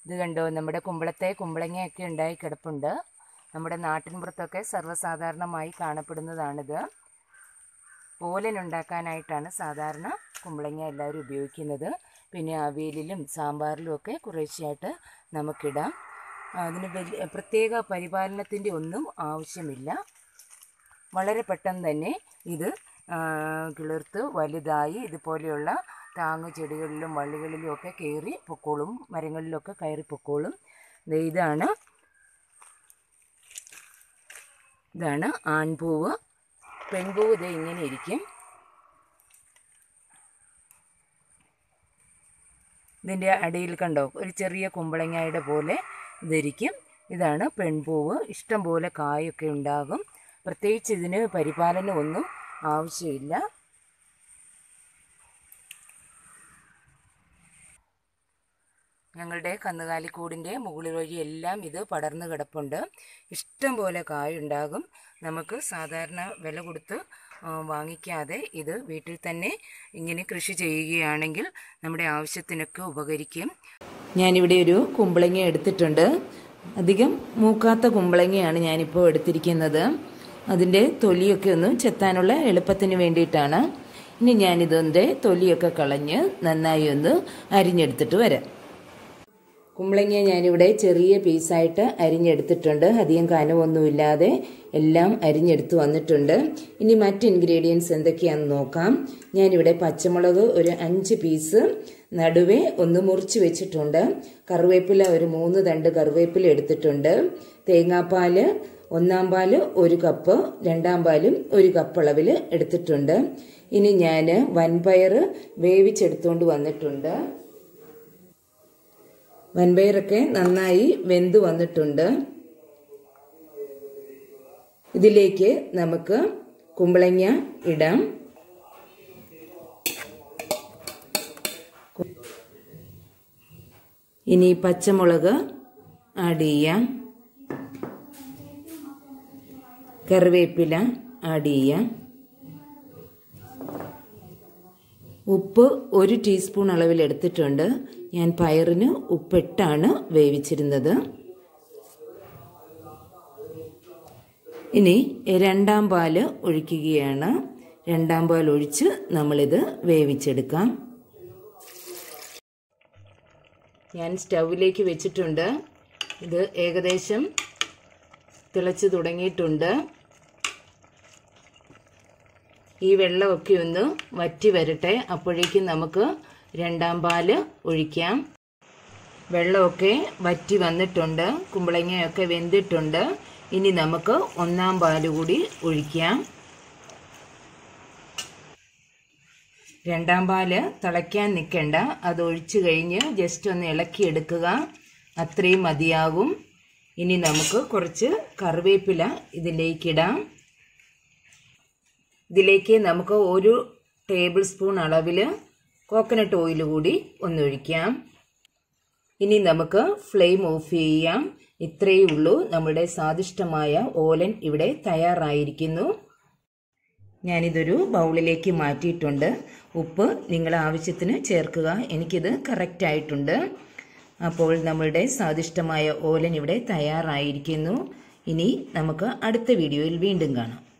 ഇത് കണ്ടോ നമ്മുടെ കുമ്പളത്തെ കുമ്പളങ്ങയൊക്കെ ഉണ്ടായി കിടപ്പുണ്ട് നമ്മുടെ നാട്ടിൻപുറത്തൊക്കെ സർവ്വസാധാരണമായി കാണപ്പെടുന്നതാണിത് ഓലൻ ഉണ്ടാക്കാനായിട്ടാണ് സാധാരണ കുമ്പളങ്ങ എല്ലാവരും ഉപയോഗിക്കുന്നത് പിന്നെ അവിയലിലും സാമ്പാറിലും ഒക്കെ കുറേശ്ശെയായിട്ട് നമുക്കിടാം അതിന് വലിയ പ്രത്യേക പരിപാലനത്തിൻ്റെ ഒന്നും ആവശ്യമില്ല വളരെ പെട്ടെന്ന് തന്നെ ഇത് ആ, കിളിർത്ത് വലുതായി ഇതുപോലെയുള്ള താങ്ങ് ചെടികളിലും വള്ളികളിലും ഒക്കെ കയറി പൊക്കോളും മരങ്ങളിലൊക്കെ കയറി പൊക്കോളും ദേ ഇതാണ് ഇതാണ് ആൺപൂവ് പെൺപൂവ് ഇത് ഇങ്ങനെ ഇരിക്കും ഇതിൻ്റെ അടിയിൽ കണ്ടോ ഒരു ചെറിയ കുമ്പളങ്ങയുടെ പോലെ ഇതിരിക്കും ഇതാണ് പെൺപൂവ് ഇഷ്ടം പോലെ കായൊക്കെ ഉണ്ടാകും പ്രത്യേകിച്ച് ഇതിന് പരിപാലനം ഒന്നും ആവശ്യമില്ല ഞങ്ങളുടെ കന്നുകാലിക്കൂടിൻ്റെ മുകളിൽ വഴിയെല്ലാം ഇത് പടർന്നു കിടപ്പുണ്ട് ഇഷ്ടം പോലെ കായുണ്ടാകും നമുക്ക് സാധാരണ വില കൊടുത്ത് ആ, വാങ്ങിക്കാതെ ഇത് വീട്ടിൽ തന്നെ ഇങ്ങനെ കൃഷി ചെയ്യുകയാണെങ്കിൽ നമ്മുടെ ആവശ്യത്തിനൊക്കെ ഉപകരിക്കും ഞാനിവിടെ ഒരു കുമ്പളങ്ങ എടുത്തിട്ടുണ്ട് അധികം മൂക്കാത്ത കുമ്പളങ്ങയാണ് ഞാനിപ്പോൾ എടുത്തിരിക്കുന്നത് അതിൻ്റെ തൊലിയൊക്കെ ഒന്ന് ചെത്താനുള്ള എളുപ്പത്തിന് വേണ്ടിയിട്ടാണ് ഇനി ഞാനിതിൻ്റെ തൊലിയൊക്കെ കളഞ്ഞ് നന്നായി ഒന്ന് അരിഞ്ഞെടുത്തിട്ട് വരാം കുമ്പളങ്ങ ഞാനിവിടെ ചെറിയ പീസായിട്ട് അരിഞ്ഞെടുത്തിട്ടുണ്ട് അധികം കനമൊന്നുമില്ലാതെ എല്ലാം അരിഞ്ഞെടുത്ത് വന്നിട്ടുണ്ട് ഇനി മറ്റ് ഇൻഗ്രീഡിയൻസ് എന്തൊക്കെയാണെന്ന് നോക്കാം ഞാനിവിടെ പച്ചമുളക് ഒരു അഞ്ച് പീസ് നടുവേ ഒന്ന് മുറിച്ച് വെച്ചിട്ടുണ്ട് കറിവേപ്പില ഒരു മൂന്ന് തണ്ട് കറിവേപ്പില എടുത്തിട്ടുണ്ട് തേങ്ങാപ്പാല് ഒന്നാം പാല് ഒരു കപ്പ് രണ്ടാം പാലും ഒരു കപ്പ് അളവിൽ എടുത്തിട്ടുണ്ട് ഇനി ഞാൻ വൻപയർ വേവിച്ചെടുത്തുകൊണ്ട് വന്നിട്ടുണ്ട് വൻപയറൊക്കെ നന്നായി വെന്ത് വന്നിട്ടുണ്ട് ഇതിലേക്ക് നമുക്ക് കുമ്പളങ്ങ ഇടാം ഇനി പച്ചമുളക് ആഡ് ചെയ്യാം കറിവേപ്പില ആഡ് ചെയ്യാം ഉപ്പ് ഒരു ടീസ്പൂൺ അളവിൽ എടുത്തിട്ടുണ്ട് ഞാൻ പയറിന് ഉപ്പിട്ടാണ് വേവിച്ചിരുന്നത് ഇനി രണ്ടാം പാല് ഒഴിക്കുകയാണ് രണ്ടാം പാൽ ഒഴിച്ച് നമ്മളിത് വേവിച്ചെടുക്കാം ഞാൻ സ്റ്റൗവിലേക്ക് വെച്ചിട്ടുണ്ട് ഇത് ഏകദേശം തിളച്ച് തുടങ്ങിയിട്ടുണ്ട് ഈ വെള്ളമൊക്കെ ഒന്ന് വറ്റി വരട്ടെ അപ്പോഴേക്കും നമുക്ക് രണ്ടാം പാല് ഒഴിക്കാം വെള്ളമൊക്കെ വറ്റി വന്നിട്ടുണ്ട് കുമ്പളങ്ങയൊക്കെ വെന്തിട്ടുണ്ട് ഇനി നമുക്ക് ഒന്നാം പാല് കൂടി ഒഴിക്കാം രണ്ടാം പാല് തിളയ്ക്കാൻ നിൽക്കണ്ട അത് ഒഴിച്ചു കഴിഞ്ഞ് ജസ്റ്റ് ഒന്ന് ഇളക്കിയെടുക്കുക അത്രയും മതിയാകും ഇനി നമുക്ക് കുറച്ച് കറിവേപ്പില ഇതിലേക്കിടാം ഇതിലേക്ക് നമുക്ക് ഒരു ടേബിൾ സ്പൂൺ അളവിൽ കോക്കനട്ട് ഓയിൽ കൂടി ഒന്നൊഴിക്കാം ഇനി നമുക്ക് ഫ്ലെയിം ഓഫ് ചെയ്യാം ഇത്രയേ ഉള്ളൂ നമ്മുടെ സ്വാദിഷ്ടമായ ഓലൻ ഇവിടെ തയ്യാറായിരിക്കുന്നു ഞാനിതൊരു ബൗളിലേക്ക് മാറ്റിയിട്ടുണ്ട് ഉപ്പ് നിങ്ങളുടെ ആവശ്യത്തിന് ചേർക്കുക എനിക്കിത് കറക്റ്റ് ആയിട്ടുണ്ട് അപ്പോൾ നമ്മളുടെ സ്വാദിഷ്ടമായ ഓലൻ ഇവിടെ തയ്യാറായിരിക്കുന്നു ഇനി നമുക്ക് അടുത്ത വീഡിയോയിൽ വീണ്ടും കാണാം